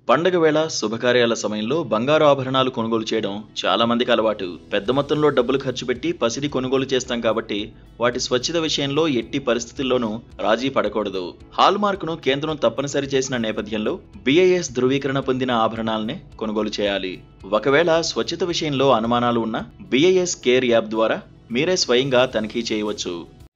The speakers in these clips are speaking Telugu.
పండగ వేళ శుభకార్యాల సమయంలో బంగారు ఆభరణాలు కొనుగోలు చేయడం చాలా మందికి అలవాటు పెద్ద మొత్తంలో డబ్బులు ఖర్చు పెట్టి పసిడి కొనుగోలు చేస్తాం కాబట్టి వాటి స్వచ్ఛత విషయంలో ఎట్టి పరిస్థితుల్లోనూ రాజీ పడకూడదు హాల్ మార్కును కేంద్రం తప్పనిసరి చేసిన నేపథ్యంలో బిఐఎస్ ధృవీకరణ పొందిన ఆభరణాలనే కొనుగోలు చేయాలి ఒకవేళ స్వచ్ఛత విషయంలో అనుమానాలు ఉన్న బిఐఎస్ కేర్ యాప్ ద్వారా మీరే స్వయంగా తనిఖీ చేయవచ్చు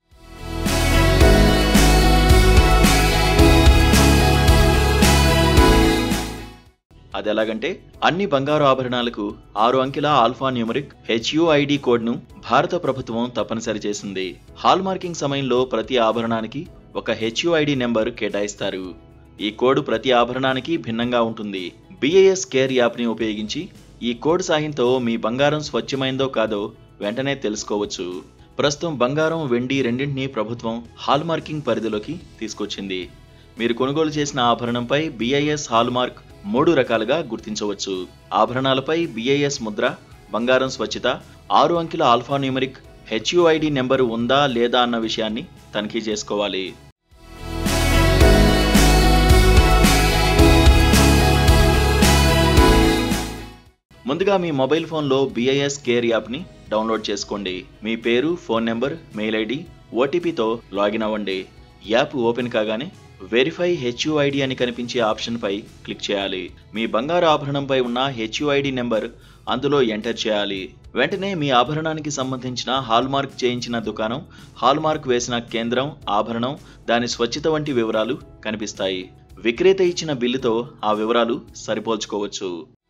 అది ఎలాగంటే అన్ని బంగారు ఆభరణాలకు ఆరు అంకెల ఆల్ఫా న్యూమరిక్ హెచ్యుఐడి కోడ్ను భారత ప్రభుత్వం తప్పనిసరి చేసింది హాల్ మార్కింగ్ సమయంలో ప్రతి ఆభరణానికి ఒక హెచ్యుఐడి నెంబర్ కేటాయిస్తారు ఈ కోడ్ ప్రతి ఆభరణానికి భిన్నంగా ఉంటుంది బిఏఎస్ కేర్ యాప్ని ఉపయోగించి ఈ కోడ్ సాయంతో మీ బంగారం స్వచ్ఛమైందో కాదో వెంటనే తెలుసుకోవచ్చు ప్రస్తుతం బంగారం వెండి రెండింటినీ ప్రభుత్వం హాల్ మార్కింగ్ పరిధిలోకి తీసుకొచ్చింది మీరు కొనుగోలు చేసిన ఆభరణంపై బిఐఎస్ హాల్ మార్క్ మూడు రకాలుగా గుర్తించవచ్చు ఆభరణాలపై బిఐఎస్ ముద్ర బంగారం స్వచ్ఛత ఆరు అంకెల ఆల్ఫా న్యూమరిక్ హెచ్యుఐడి నెంబర్ ఉందా లేదా అన్న విషయాన్ని తనిఖీ చేసుకోవాలి ముందుగా మీ మొబైల్ ఫోన్లో బిఐఎస్ కేర్ యాప్ని డౌన్లోడ్ చేసుకోండి మీ పేరు ఫోన్ నెంబర్ మెయిల్ ఐడి ఓటీపీతో లాగిన్ అవ్వండి యాప్ ఓపెన్ కాగానే వెరిఫై హెచ్యుఐడి అని కనిపించే ఆప్షన్పై క్లిక్ చేయాలి మీ బంగారు ఆభరణంపై ఉన్న హెచ్యుఐడి నెంబర్ అందులో ఎంటర్ చేయాలి వెంటనే మీ ఆభరణానికి సంబంధించిన హాల్మార్క్ చేయించిన దుకాణం హాల్మార్క్ వేసిన కేంద్రం ఆభరణం దాని స్వచ్ఛత వంటి వివరాలు కనిపిస్తాయి విక్రేత ఇచ్చిన బిల్లుతో ఆ వివరాలు సరిపోల్చుకోవచ్చు